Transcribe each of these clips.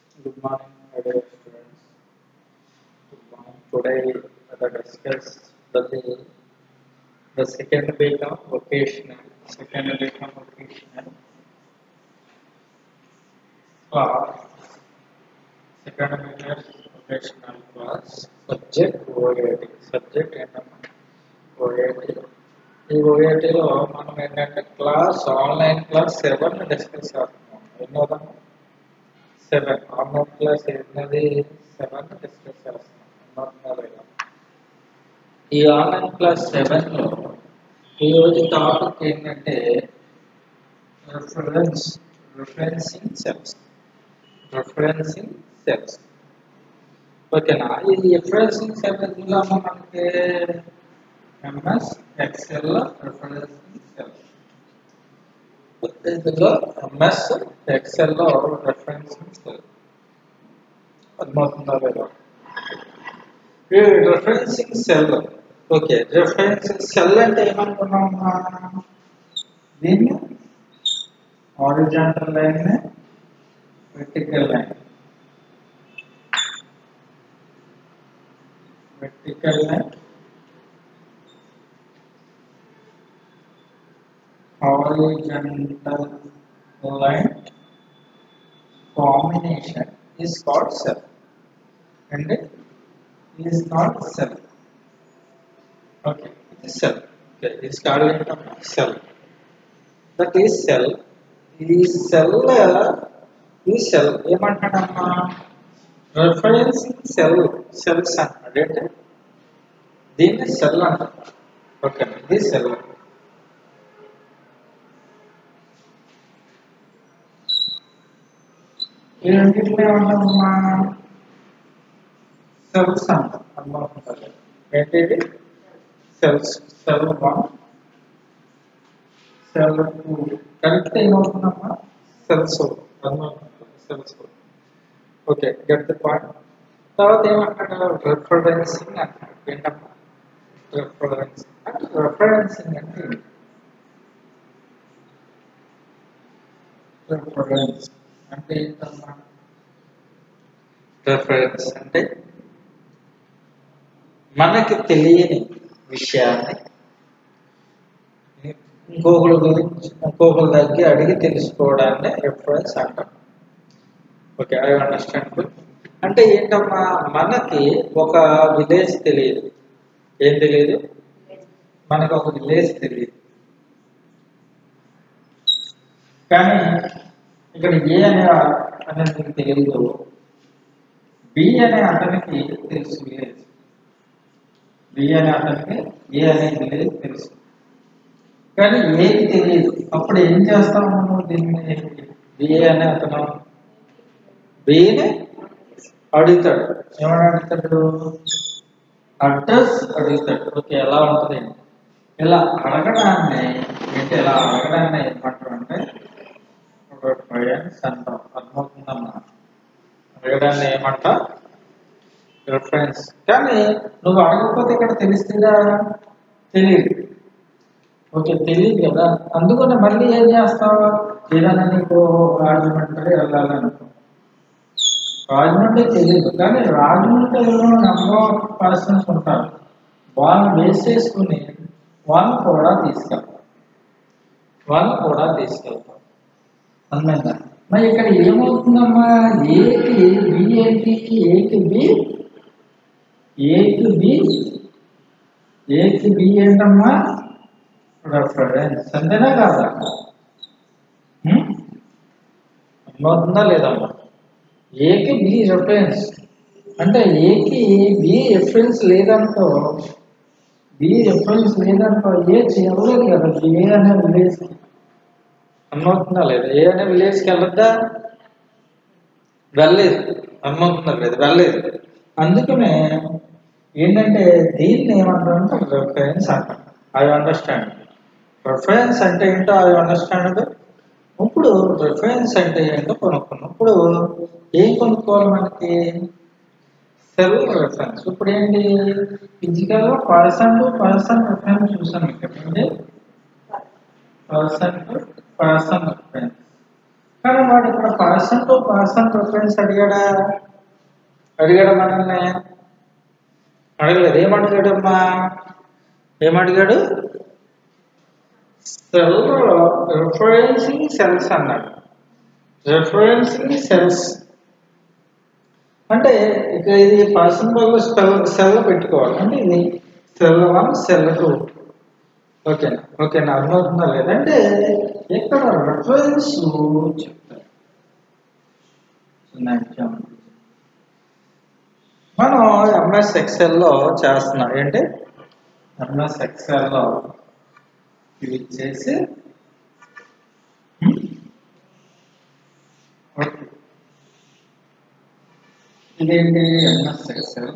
Good morning, my dear students. Good morning. Today, we will discuss the the second week of vocational. Second week of vocational class. Second week of vocational class. Subject OAT. Subject ఏంటమ్మా OAT. ఈ ఓఏటీలో మనం ఏంటంటే class online class seven discuss చేస్తున్నాం ఎన్నోదమ్మా seven online class ఏంటది seven discuss చేస్తున్నాం ఈ ఆన్లైన్ క్లాస్ సెవెన్లో ఈరోజు టాపిక్ ఏంటంటే reference referencing cells referencing cells ఓకేనా ఈ రిఫరెన్సింగ్ సెల్స్లో మనకి ఎంఎస్ ఎక్సెల్ రిఫరెన్సింగ్ సెల్స్ ఇందులో ఎంఎస్ ఎక్సెల్లో రెఫరెన్సింగ్ సెల్ అర్థమవుతుందా లేదా ఈ referencing cell okay referencing cell అంటే ఏమనుకున్నామా దీన్ని horizontal line vertical line vertical line horizontal line combination is called cell and it is not cell okay it is cell okay it is called cell that is cell ఈ cell ఈ cell ఏమంటాడమ్మా referencing cell cells అంటాడు అంటే దీన్ని cell అంటారు okay ఇది cell ఈ రెండింటిలో ఏమంటామమ్మా సెల్స్ అంటాం అర్థమవుతుంది ఏంటిది cells cell one cell two correct ఏమవుతుందమ్మా సెల్స్ అర్థమవుతుంది cells okay get the point తర్వాత ఏమంటాడు రిఫరెన్సింగ్ అంటాడు ఏంటమ్మా రిఫరెన్సింగ్ అంటే రిఫరెన్సింగ్ అంటే రిఫరెన్స్ అంటే ఏంటమ్మా రిఫరెన్స్ అంటే మనకి తెలియని విషయాన్ని ఇంకొకరి గురించి ఇంకొకరి దగ్గర అడిగి తెలుసుకోవడాన్ని రిఫరెన్స్ అంటాం ఓకే ఐ అండర్స్టాండ్ అంటే ఏంటమ్మా మనకి ఒక విలేజ్ తెలియదు ఏం తెలియదు మనకి ఒక విలేజ్ తెలియదు కానీ ఇక్కడ ఏ అనే అతనికి తెలియదు బి అనే అతనికి తెలుసు విలేజ్ బి అనే అతనికి ఏ అనే విలేజ్ తెలుసు కానీ ఏది తెలియదు అప్పుడు ఏం చేస్తాం మనం దీన్ని బి అనే అతను బిని అడుగుతాడు ఏమని అడుగుతాడు అడ్రస్ అడుగుతాడు ఓకే ఎలా ఉంటుంది ఇలా అడగడాన్ని ఏంటి ఇలా అడగడాన్ని ఏమంటారు అంటే రిఫరెన్స్ అంటాం అర్థమవుతుందమ్మా అడగడాన్ని ఏమంట రిఫరెన్స్ కానీ నువ్వు అడగకపోతే ఇక్కడ తెలుస్తుందా తెలియదు ఓకే తెలియదు కదా అందుకని మళ్ళీ ఏం చేస్తావు ఏదైనా నీకు రాజమండ్రి వెళ్ళాలనుకో రాజమండ్రి తెలియదు కానీ రాజమండ్రిలో నెంబర్ పర్సన్స్ ఉంటారు వాళ్ళు బేస్ చేసుకుని వాళ్ళు కూడా తీసుకెళ్తారు వాళ్ళు కూడా తీసుకెళ్తారు అర్థమైందా మరి ఇక్కడ ఏమవుతుందమ్మా ఏకి బి ఏంటి ఏకి బి ఏకి బి ఏకి బి ఏంటమ్మా రెఫరెన్స్ అంతేనా కాదా అర్థమవుతుందా లేదమ్మా ఏకి బి రెఫరెన్స్ అంటే ఏకి బి రెఫరెన్స్ లేదనుకో బి రెఫరెన్స్ లేదనుకో ఏ చేయలేదు కదా ఏ అనే విలేజ్ అమ్మవుతుందా లేదా ఏ అనే విలేజ్కి వెళ్ళొద్దా వెళ్ళలేదు అమ్మవుతుందా లేదు వెళ్ళలేదు అందుకనే ఏంటంటే దీన్ని ఏమంటారంటే రిఫరెన్స్ అంటాం ఐ అండర్స్టాండ్ రిఫరెన్స్ అంటే ఏంటో ఐ అండర్స్టాండ్ ఇప్పుడు రిఫరెన్స్ అంటే ఏంటో కొనుక్కున్నాం ఇప్పుడు ఏం కొనుక్కోవాలి మనకి సెల్ రిఫరెన్స్ ఇప్పుడు ఏంటి ఫిజికల్ గా పర్సన్ టు పర్సన్ రిఫరెన్స్ చూసాం ఇక్కడ పర్సన్ టు పర్సన్ రిఫరెన్స్ కానీ వాడు ఇక్కడ పర్సన్ టు పర్సన్ ప్రిఫరెన్స్ అడిగాడా అడిగాడా మనల్ని అడగలేదు ఏమడిగాడమ్మా ఏమడిగాడు సెల్ రిఫరెన్సింగ్ సెల్స్ అన్నాడు రిఫరెన్సింగ్ సెల్స్ అంటే ఇక ఇది పర్సన్ బదులు స్పెల్ సెల్ పెట్టుకోవాలి అంటే ఇది సెల్ వన్ సెల్ టూ ఓకేనా ఓకేనా అర్థమవుతుందా లేదంటే ఇక్కడ రిఫరెన్స్ చెప్తారు చిన్న example. మనం ఎంఎస్ ఎక్సెల్లో చేస్తున్నాం ఏంటి ఎంఎస్ ఎక్సెల్లో క్లిక్ చేసి హ్మ్? ఓకే ఇదేంటి ఎంఎస్ ఎక్సెల్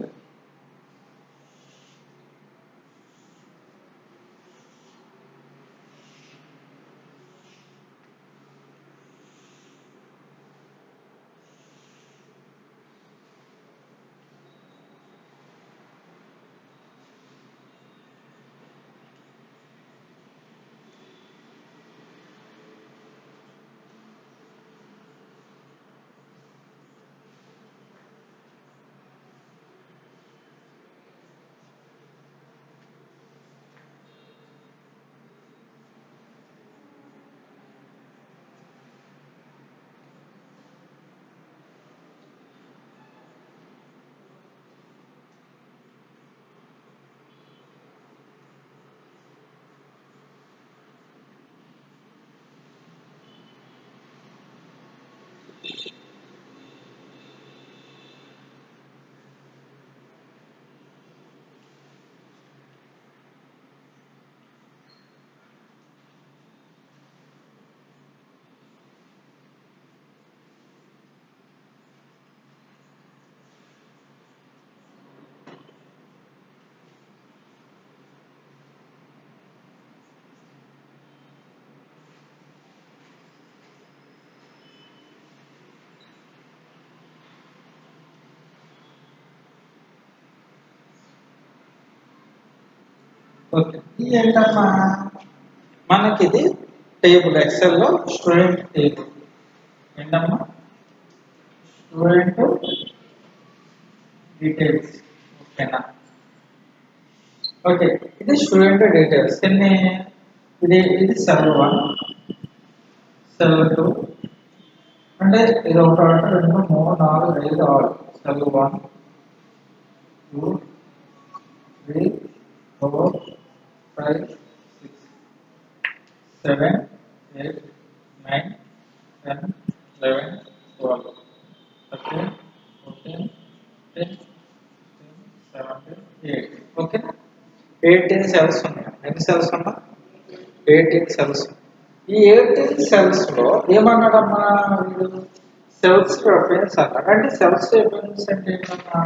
ఓకే ఇది ఏంటమ్మా మనకి ఇది టేబుల్ ఎక్సెల్లో స్టూడెంట్ టేబుల్ ఏంటమ్మా స్టూడెంట్ డీటెయిల్స్ ఓకేనా ఓకే ఇది స్టూడెంట్ డీటెయిల్స్ ఎన్ని ఇది ఇది సెల్ వన్ సెల్ టూ అంటే ఇది ఒకటి అంటే రెండు మూడు నాలుగు ఐదు ఆరు cell one two three four five six seven eight nine ten eleven twelve thirteen fourteen fifteen seventeen eight ఓకేనా ఎయిటీన్ సెల్స్ ఉన్నాయి ఎన్ని సెల్స్ ఉన్నా ఎయిటీన్ సెల్స్ ఈ ఎయిటీన్ సెల్స్ లో ఏమన్నాడమ్మా వీడు సెల్స్ రెఫరెన్స్ అన్నాడు అంటే సెల్స్ రెఫరెన్స్ అంటే ఏంటమ్మా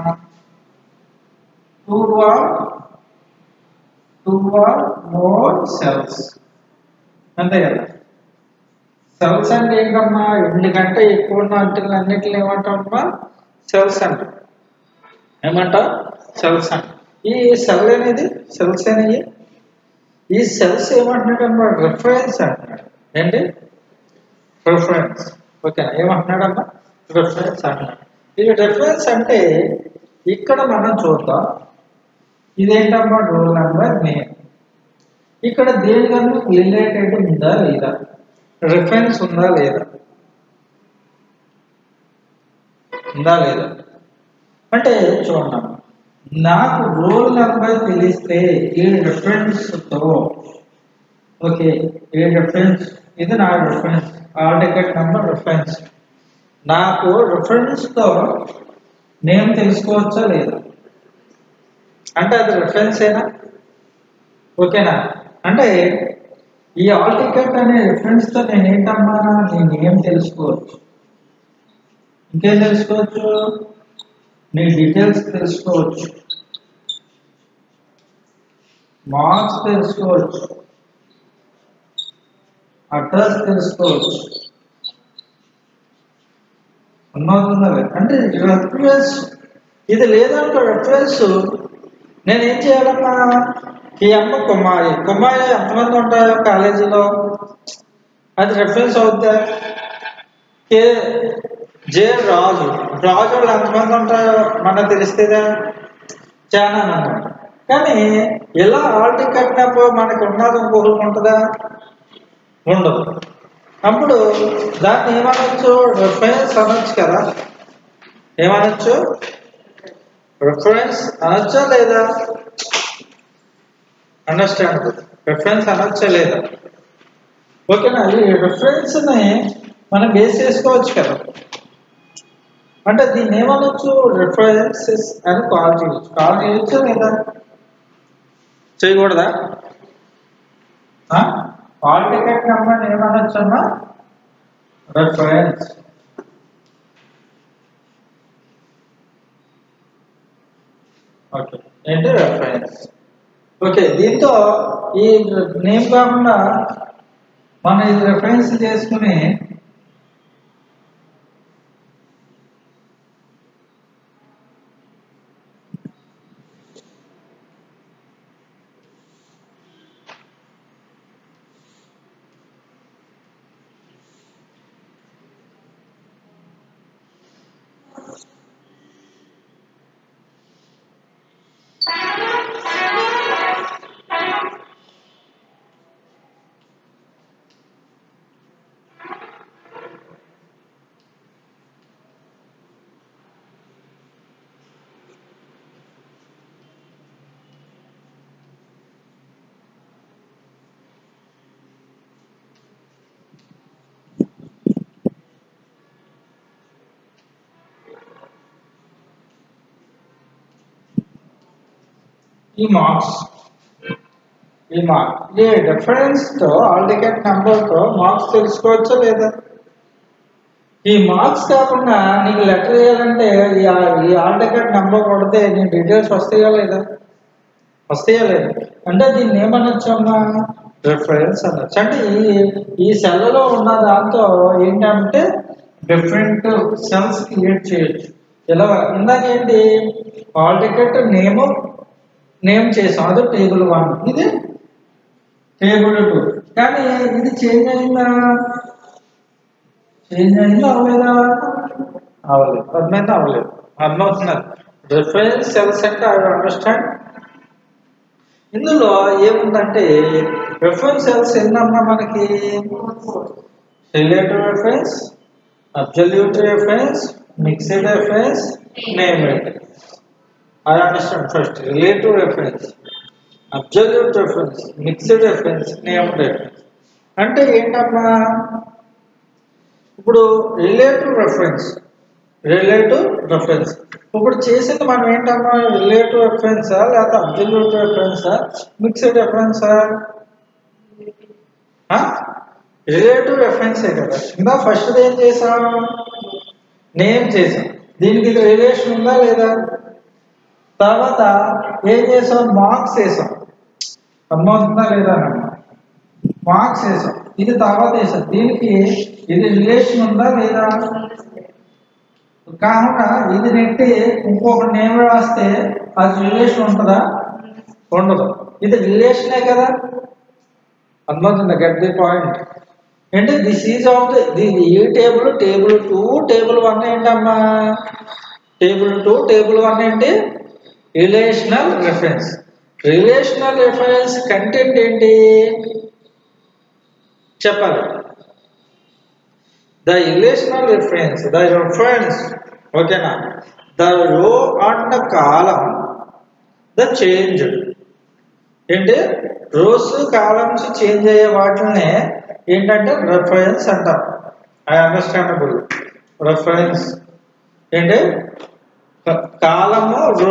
two or two or more cells అంతే కదా సెల్స్ అంటే ఏంటమ్మా ఎందుకంటే ఎక్కువ ఉన్న వాటిని అన్నిటిని ఏమంటామమ్మా సెల్స్ అంటాం ఏమంటాం సెల్స్ అంట ఈ సెల్ అనేది సెల్స్ అనేవి ఈ సెల్స్ ఏమంటున్నాడమ్మా రిఫరెన్స్ అంటున్నాడు ఏంటి రిఫరెన్స్ ఓకేనా ఏమంటున్నాడమ్మా రిఫరెన్స్ అంటున్నాడు ఇది రిఫరెన్స్ అంటే ఇక్కడ మనం చూద్దాం ఇదేంటమ్మా రోల్ నెంబర్ నేమ్ ఇక్కడ దేనికన్నా రిలేటెడ్ ఉందా లేదా రిఫరెన్స్ ఉందా లేదా ఉందా లేదా అంటే చూడండి నాకు రోల్ నెంబర్ తెలిస్తే ఏ రిఫరెన్స్తో ఓకే ఏ రిఫరెన్స్ ఇది నా reference hall ticket number reference నాకు రిఫరెన్స్తో నేమ్ తెలుసుకోవచ్చా లేదా అంటే అది రిఫరెన్స్ ఏనా ఓకేనా అంటే ఈ ఆల్ టికెట్ అనే రిఫరెన్స్తో నేను ఏంటమ్మా నేను ఏం తెలుసుకోవచ్చు ఇంకేం తెలుసుకోవచ్చు నీ డీటెయిల్స్ తెలుసుకోవచ్చు మార్క్స్ తెలుసుకోవచ్చు అడ్రస్ తెలుసుకోవచ్చు అర్థమవుతుందా అంటే రెఫరెన్స్ ఇది లేదంటే రెఫరెన్స్ నేను ఏం చేయాలమ్మా ఈ అమ్మ కుమారి కుమారి ఎంతమంది ఉంటారు కాలేజీలో అది రెఫరెన్స్ అవుద్దా కే జే రాజు రాజు వాళ్ళు ఎంతమంది ఉంటారో మనకు తెలిస్తేదా చాలా మంది ఉంటారు. కానీ ఇలా ఆల్టీ కట్టినప్పుడు మనకి ఉన్నది ఇంకొకరికి ఉంటుందా ఉండదు అప్పుడు దాన్ని ఏమనొచ్చు రిఫరెన్స్ అనొచ్చు కదా ఏమనొచ్చు రిఫరెన్స్ అనొచ్చా లేదా అండర్స్టాండ్ రిఫరెన్స్ అనొచ్చా లేదా ఓకేనా ఈ రిఫరెన్స్ని మనం బేస్ చేసుకోవచ్చు కదా అంటే దీన్ని ఏమనొచ్చు రిఫరెన్సెస్ అని కాల్ చేయొచ్చు కాల్ చేయొచ్చా లేదా చేయకూడదా కాల్ టికెట్ నెంబర్ ఏమనొచ్చు అమ్మా రిఫరెన్స్ ఓకే ఏంటి రెఫరెన్స్ ఓకే దీంతో ఈ నేమ్ కాకుండా మనం ఇది రెఫరెన్స్ చేసుకుని ఈ మార్క్స్ ఈ మార్క్ ఈ డిఫరెన్స్ తో ఆల్ టికెట్ నెంబర్ తో మార్క్స్ తెలుసుకోవచ్చా లేదా ఈ మార్క్స్ కాకుండా నీకు లెటర్ చేయాలంటే ఈ ఆ- ఈ ఆల్ టికెట్ నెంబర్ కొడితే నీ డీటెయిల్స్ వస్తాయా లేదా వస్తాయా లేదా అంటే దీన్ని ఏమనొచ్చు అమ్మా రిఫరెన్స్ అనొచ్చు అంటే ఈ ఈ సెల్లో ఉన్న దాంతో ఏంటంటే డిఫరెంట్ సెల్స్ క్రియేట్ చేయొచ్చు ఇలా ఇందాక ఏంటి ఆల్ టికెట్ నేమ్ నేమ్ చేసాం అది టేబుల్ వన్ ఇది టేబుల్ టూ కానీ ఇది చేంజ్ అయిందా చేంజ్ అయిందా అవ్వలేదా అవ్వలేదు అర్థమైందా అవ్వలేదు అర్థమవుతున్నారు రిఫరెన్స్ సెల్స్ అంటే ఐ అండర్స్టాండ్ ఇందులో ఏముందంటే రిఫరెన్స్ సెల్స్ ఎన్నమ్మా మనకి relative reference absolute reference mixed reference name reference I understand first. Relative reference, absolute reference, mixed reference, named reference. అంటే ఏంటమ్మా ఇప్పుడు రిలేటివ్ రెఫరెన్స్ రిలేటివ్ రెఫరెన్స్ ఇప్పుడు చేసింది మనం ఏంటమ్మా రిలేటివ్ రెఫరెన్సా లేకపోతే అబ్జల్యూట్ రెఫరెన్సా మిక్స్డ్ రెఫరెన్సా రిలేటివ్ రెఫరెన్సే కదా ఇంకా ఫస్ట్ ఏం చేసాం నేమ్ చేసాం దీనికి రిలేషన్ ఉందా లేదా తర్వాత ఏం చేసాం మార్క్స్ వేసాం అర్థమవుతుందా లేదా మార్క్స్ వేసాం ఇది తర్వాత వేసాం దీనికి ఇది రిలేషన్ ఉందా లేదా కాకుండా ఇది నెట్టి ఇంకొక నేమ్ రాస్తే అది రిలేషన్ ఉంటుందా ఉండదు ఇది రిలేషనే కదా అర్థమవుతుందా గెట్ ది పాయింట్ అంటే దిస్ ఈజ్ ఆఫ్ ది ఈ table table two table one ఏంటమ్మా టేబుల్ టూ టేబుల్ వన్ ఏంటి relational reference relational reference content ఏంటి చెప్పాలి the relational reference the reference ఓకేనా the row and the column the change ఏంటి rows columns change అయ్యే వాటిని ఏంటంటే రెఫరెన్స్ అంటాం ఐ అండర్స్టాండబుల్ రెఫరెన్స్ ఏంటి కాలము రో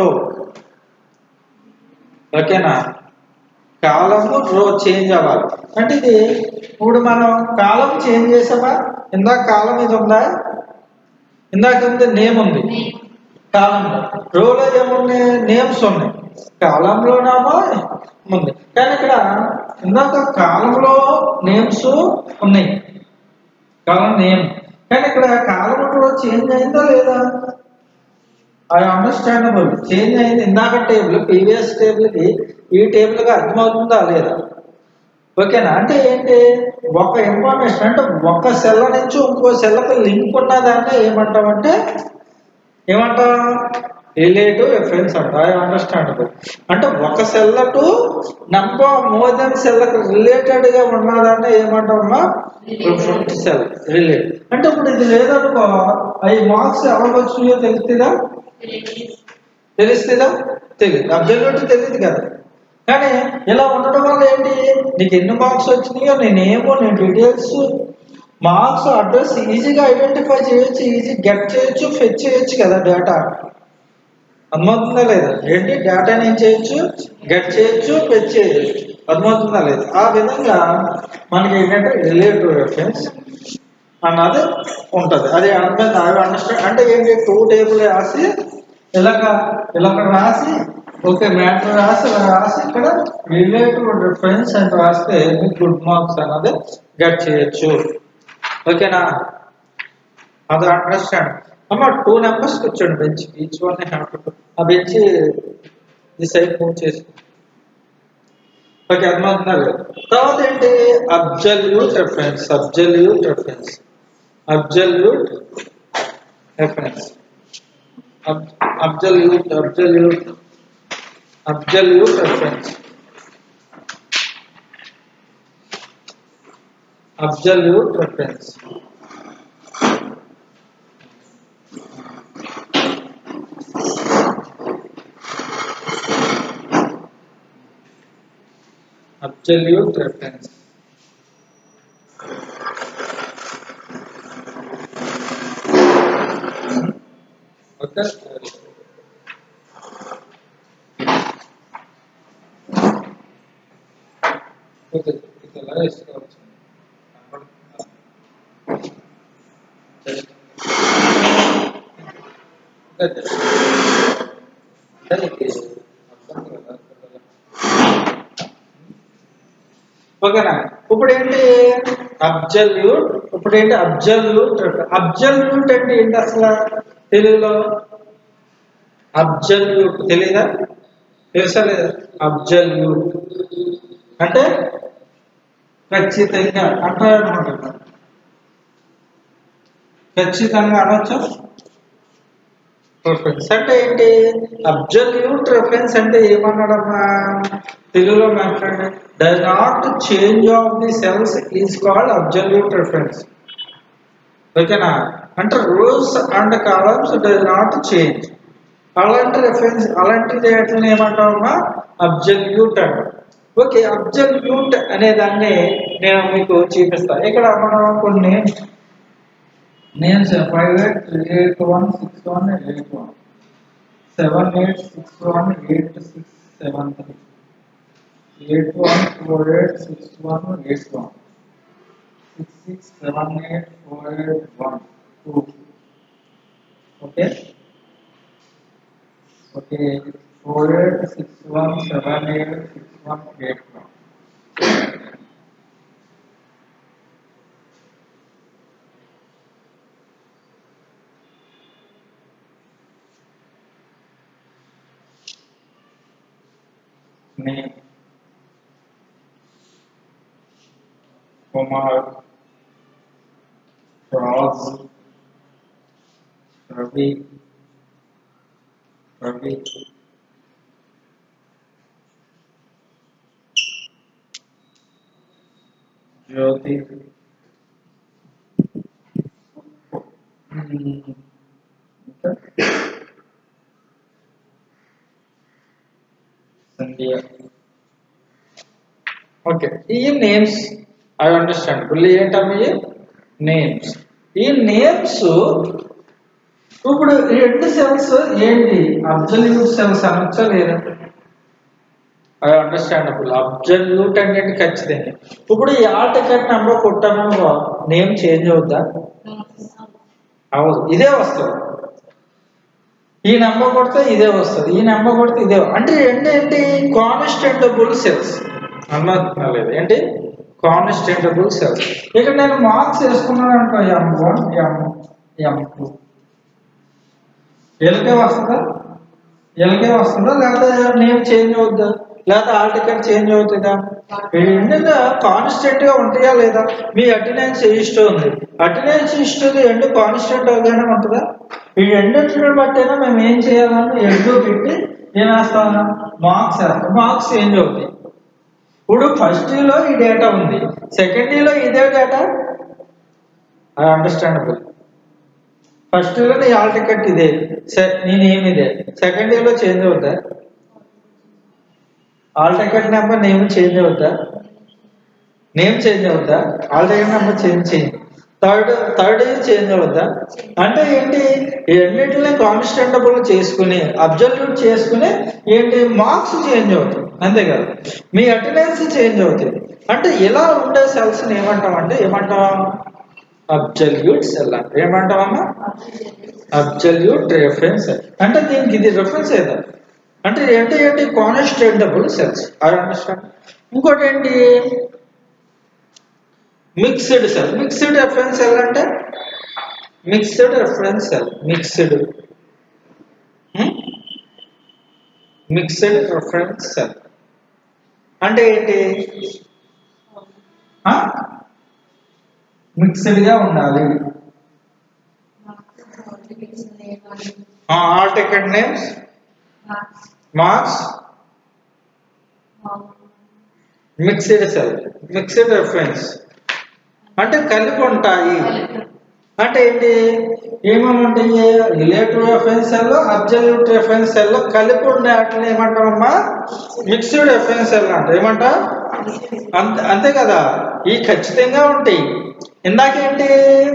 ఓకేనా కాలము రో చేంజ్ అవ్వాలి అంటే ఇది ఇప్పుడు మనం కాలం చేంజ్ చేసామా ఇందాక కాలం ఇది ఉందా ఇందాక ఉంది నేమ్ ఉంది కాలంలో రోలో ఏమున్నాయి నేమ్స్ ఉన్నాయి కాలంలోనేమో ఉంది కానీ ఇక్కడ ఇందాక కాలంలో నేమ్స్ ఉన్నాయి కాలం నేమ్ కానీ ఇక్కడ కాలంలో చేంజ్ అయిందా లేదా ఐ అండర్స్టాండబుల్ చేంజ్ అయింది ఇందాక టేబుల్ ప్రీవియస్ టేబుల్కి ఈ టేబుల్కి అర్థమవుతుందా లేదా ఓకేనా అంటే ఏంటి ఒక ఇన్ఫర్మేషన్ అంటే ఒక సెల్ నుంచి ఇంకో సెల్కి లింక్ ఉన్నదాన్ని ఏమంటామంటే ఏమంటాం రిలేటివ్ రిఫరెన్స్ అంట ఐ అండర్స్టాండ్ అంటే ఒక cell to number more than సెల్కి రిలేటెడ్ గా ఉన్నదాన్ని ఏమంటామా రిఫరెన్స్ సెల్ రిలేట్ అంటే ఇప్పుడు ఇది లేదనుకో అవి మార్క్స్ ఎవరికి వచ్చినాయో తెలుస్తుందా తెలుస్తుందా తెలియదు అబ్జల్యూట్ తెలియదు కదా కానీ ఇలా ఉండడం వల్ల ఏంటి నీకు ఎన్ని మార్క్స్ వచ్చినాయో నేనేమో నేను డీటెయిల్స్ మార్క్స్ అడ్రస్ ఈజీగా ఐడెంటిఫై చేయొచ్చు ఈజీ గెట్ చేయొచ్చు ఫెచ్ చేయొచ్చు కదా డేటా అర్థమవుతుందా లేదా ఏంటి డేటాని ఏం చేయొచ్చు గెట్ చేయొచ్చు ఫెచ్ చేయొచ్చు అర్థమవుతుందా లేదా ఆ విధంగా మనకి ఏంటంటే రిలేటివ్ రెఫరెన్స్ అన్నది ఉంటుంది అది అర్థమైంది అవి అండర్స్టాండ్ అంటే ఏంటి టూ టేబుల్ రాసి ఇలాగ ఇలాగ రాసి ఓకే మ్యాటర్ రాసి ఇలా రాసి ఇక్కడ రిలేటివ్ రిఫరెన్స్ అని రాస్తే మీకు గుడ్ మార్క్స్ అన్నది గెట్ చేయొచ్చు ఓకేనా అది అండర్స్టాండ్ అమ్మ టూ నెంబర్స్ కూర్చోండి bench each one have a bench ఈ సైడ్ మూవ్ చేసి ఓకే అర్థమవుతుందా లేదు తర్వాత ఏంటి absolute reference absolute reference absolute reference absolute absolute absolute reference absolute reference absolute reference. Okay. Okay, ఇది ఎలా వేసుకోవచ్చు ఓకేనా ఇప్పుడు ఏంటి అబ్జల్యూట్ ఇప్పుడు ఏంటి అబ్జల్యూట్ అబ్జల్యూట్ అంటే ఏంటి అసలు తెలుగులో అబ్జల్యూట్ తెలీదా తెలుసా లేదా అబ్జల్యూట్ అంటే ఖచ్చితంగా అంటారనుకుంటున్నా ఖచ్చితంగా అనొచ్చా రిఫరెన్స్ అంటే ఏంటి అబ్జల్యూట్ రిఫరెన్స్ అంటే ఏమన్నాడమ్మా తెలుగులో మాట్లాడండి the not change of the cells is called absolute reference ఓకేనా అంటే rows and columns the not change అలాంటి రిఫరెన్స్ అలాంటి డేట్లను ఏమంటామమ్మా అబ్జల్యూట్ అంట ఓకే అబ్జల్యూట్ అనే దాన్ని నేను మీకు చూపిస్తాను ఇక్కడ మనం కొన్ని names five eight three eight one six one eight one seven eight six one eight six seven three eight one four eight six one eight one six six seven eight four eight one two okay okay four eight six one seven eight six one eight one name Kumar Raz Ravi Ravi Jyoti Hmm. Okay. Sandia. Okay ఈ names I understand ఇప్పుడు ఏంటమ్మా names ఈ names ఇప్పుడు ఈ రెండు cells ఏంటి absolute cells అనొచ్చా లేదా ఐ అండర్స్టాండబుల్ అబ్జల్యూట్ అంటే ఏంటి ఖచ్చితంగా ఇప్పుడు ఈ ఆ టికెట్ నెంబర్ కొట్టామనుకో నేమ్ చేంజ్ అవుద్దా అవదు ఇదే వస్తుంది ఈ నెంబర్ కొడితే ఇదే వస్తుంది ఈ నెంబర్ కొడితే ఇదే అంటే రెండు ఏంటి కాన్స్టెంటబుల్ సెల్స్ అన్నది లేదు ఏంటి కాన్స్టెంటబుల్ సెల్స్ ఇక్కడ నేను మార్క్స్ వేసుకున్నాను అనుకో M one M M two ఎల్కే వస్తుందా ఎల్కే వస్తుందా లేకపోతే నేమ్ చేంజ్ అవుద్దా లేదా ఆల్ టికెట్ చేంజ్ అవుతుందా ఈ రెండు కాన్స్టెంట్ గా ఉంటాయా లేదా మీ అటెండెన్స్ ఇష్టం ఉంది అటెండెన్స్ ఇష్టం ఎండు కాన్స్టెంట్ గానే ఉంటుందా ఈ రెండింటిని బట్టైనా మేము ఏం చేయాలని ఎండు పెట్టి ఏం వేస్తాం మార్క్స్ వేస్తాం మార్క్స్ చేంజ్ అవుతాయి ఇప్పుడు ఫస్ట్ లో ఈ డేటా ఉంది సెకండ్ లో ఇదే డేటా అది అండర్స్టాండబుల్ ఫస్ట్ లో నీ ఆల్ టికెట్ ఇదే సె- నీ నేమ్ ఇదే సెకండ్ ఇయర్ లో చేంజ్ అవుతా hall ticket number name change అవుతా నేమ్ చేంజ్ అవుతా hall ticket number change change third third year change అవుతా అంటే ఏంటి ఈ రెండింటిని కాన్స్టెంటబుల్ చేసుకుని అబ్జల్యూట్ చేసుకుని ఏంటి మార్క్స్ చేంజ్ అవుతాయి అంతే కదా మీ అటెండెన్స్ చేంజ్ అవుతాయి అంటే ఇలా ఉండే సెల్స్ ఏమంటామంటే ఏమంటాం అబ్జల్యూట్ సెల్ అంటే ఏమంటామమ్మా అబ్జల్యూట్ రిఫరెన్స్ అంటే దీనికి ఇది రిఫరెన్స్ ఏదా అంటే ఏంటి ఏంటి కాన్స్టెంటబుల్ సెల్స్ అది అండర్స్టాండ్ ఇంకోటి ఏంటి mixed cell mixed reference cell అంటే mixed reference cell mixed mixed reference cell అంటే ఏంటి మిక్స్డ్ గా ఉండాలి hall ticket names marks mixed cell mixed reference అంటే కలిపి ఉంటాయి అంటే ఏంటి ఏమేమి ఉంటాయి relative reference cell absolute reference cell కలిపి ఉండే వాటిని ఏమంటామమ్మా మిక్స్డ్ రెఫరెన్స్ సెల్ అంట ఏమంటా అంతే అంతే కదా ఈ ఖచ్చితంగా ఉంటాయి ఇందాకేంటి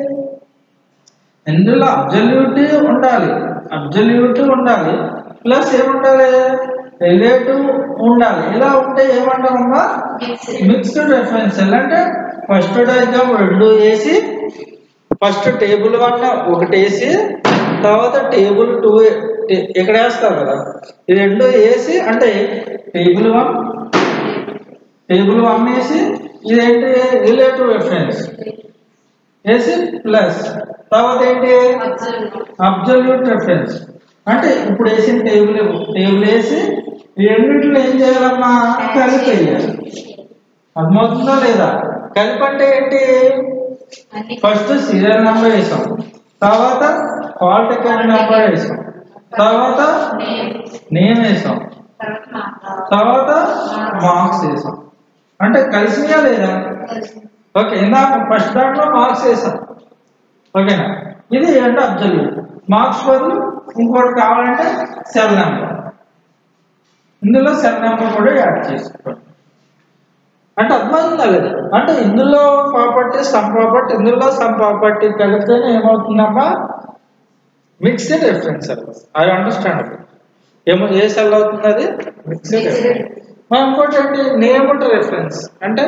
ఇందులో అబ్జల్యూట్ ఉండాలి అబ్జల్యూట్ ఉండాలి ప్లస్ ఏముండాలి రిలేటివ్ ఉండాలి ఇలా ఉంటే ఏమంటామమ్మా మిక్స్డ్ రెఫరెన్స్ సెల్ అంటే ఫస్ట్ డయాగ్రామ్ రెండు వేసి ఫస్ట్ టేబుల్ వన్ ఒకటి వేసి తర్వాత టేబుల్ టూ ఇక్కడ వేస్తాం కదా ఈ రెండు వేసి అంటే టేబుల్ వన్ టేబుల్ వన్ వేసి ఇదేంటి రిలేటివ్ రెఫరెన్స్ వేసి ప్లస్ తర్వాత ఏంటి అబ్జల్యూట్ రెఫరెన్స్ అంటే ఇప్పుడు వేసిన టేబుల్ టేబుల్ వేసి ఈ రెండింటిలో ఏం చేయాలమ్మా కలిపి వేయాలి అర్థమవుతుందా లేదా కలిపి అంటే ఏంటి ఫస్ట్ సీరియల్ నెంబర్ వేసాం తర్వాత కాల్ టికెట్ నెంబర్ వేసాం తర్వాత నేమ్ వేసాం తర్వాత మార్క్స్ వేసాం అంటే కలిసినాయా లేదా ఓకే ఇందాక ఫస్ట్ దాంట్లో మార్క్స్ వేసాం ఓకేనా ఇది అంటే అబ్జల్యూట్ మార్క్స్ బదులు ఇంకోటి కావాలంటే సెల్ నెంబర్ ఇందులో సెల్ నెంబర్ కూడా యాడ్ చేసుకోండి అంటే అర్థమవుతుందా లేదా అంటే ఇందులో ప్రాపర్టీ సమ్ ప్రాపర్టీ ఇందులో సమ్ ప్రాపర్టీ కలిపితేనే ఏమవుతుందమ్మా mixed reference cell I understand ఏమో ఏ సెల్ అవుతుంది అది మిక్స్డ్ రిఫరెన్స్ ఇంకోటి ఏంటి నేమ్డ్ రిఫరెన్స్ అంటే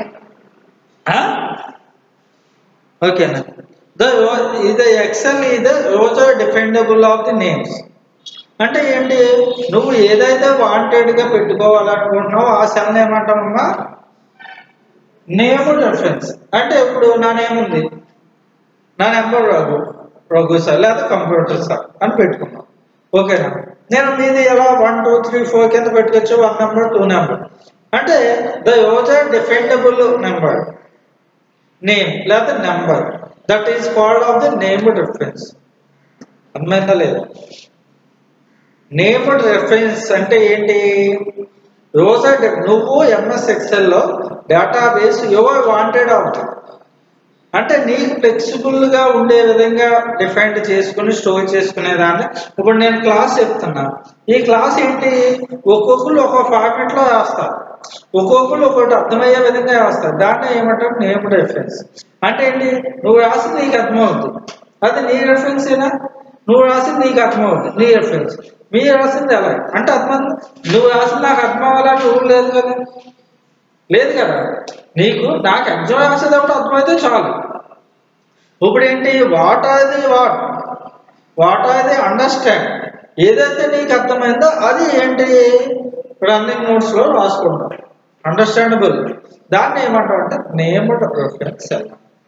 ఓకేనా ద ఇది ఎక్సెల్ ఇది రోజు డిపెండబుల్ ఆఫ్ ది నేమ్స్ అంటే ఏంటి నువ్వు ఏదైతే వాంటెడ్ గా పెట్టుకోవాలనుకుంటున్నావో ఆ సెల్ ఏమంటామమ్మా నేమ్ రెఫరెన్స్ అంటే ఇప్పుడు నా నేమ్ ఉంది నా నెంబర్ రఘు రఘు సార్ లేదా కంప్యూటర్ సార్ అని పెట్టుకున్నాం ఓకేనా నేను మీది ఎలా వన్ టూ త్రీ ఫోర్ కింద పెట్టుకోవచ్చు వన్ నెంబర్ టూ నెంబర్ అంటే the user definable number name లేదా number that is called of the named reference అర్థమైందా లేదా నేమ్డ్ రెఫరెన్స్ అంటే ఏంటి రోజా నువ్వు ఎంఎస్ ఎక్సెల్ లో డేటాబేస్ యువర్ వాంటెడ్ ఆఫ్ అంటే నీకు ఫ్లెక్సిబుల్ గా ఉండే విధంగా డిఫైన్ చేసుకుని స్టోర్ చేసుకునే దాన్ని ఇప్పుడు నేను క్లాస్ చెప్తున్నా ఈ క్లాస్ ఏంటి ఒక్కొక్కరు ఒక్కొక్క ఫార్మెట్ లో వేస్తారు ఒక్కొక్కరు ఒక్కొక్కటి అర్థమయ్యే విధంగా వేస్తారు దాన్ని ఏమంటారు నేమ్ రెఫరెన్స్ అంటే ఏంటి నువ్వు రాసింది నీకు అర్థమవుతుంది అది నీ రెఫరెన్స్ ఏనా నువ్వు రాసింది నీకు అర్థమవుతుంది నీ రెఫరెన్స్ మీరు రాసింది ఎలా అంటే అర్థం నువ్వు రాసింది నాకు అర్థం అవ్వాలని రూల్ లేదు కదా లేదు కదా నీకు నాకు ఎగ్జామ్ రాసేటప్పుడు అర్థమైతే చాలు ఇప్పుడు ఏంటి వాట్ అది వాట్ వాట్ అది అండర్స్టాండ్ ఏదైతే నీకు అర్థమైందో అది ఏంటి రన్నింగ్ నోట్స్ లో రాసుకుంటాం అండర్స్టాండబుల్ దాన్ని ఏమంటాం అంటే నేమ్డ్ రెఫరెన్స్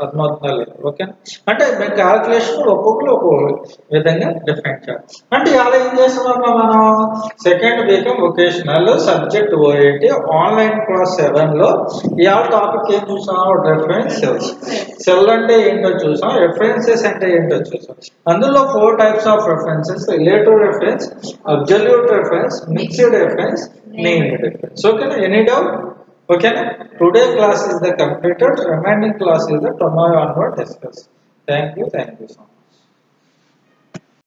అర్థమవుతుందా లేదు ఓకే అంటే మేము క్యాల్కులేషన్ ఒక్కొక్కరు ఒక్కొక్క విధంగా డిఫైన్ చేయాలి అంటే ఇలా ఏం చేస్తున్నామా మనం సెకండ్ వీకం vocational subject OAT online class seven లో ఇవాళ టాపిక్ ఏం చూసాం రెఫరెన్స్ సెల్స్ సెల్ అంటే ఏంటో చూసాం రెఫరెన్సెస్ అంటే ఏంటో చూసాం అందులో four types of references relative reference absolute reference mixed reference named reference ఓకేనా ఎనీ డౌట్ ఓకేనా today class is the completed remaining class is the tomorrow onward discuss thank you thank you so much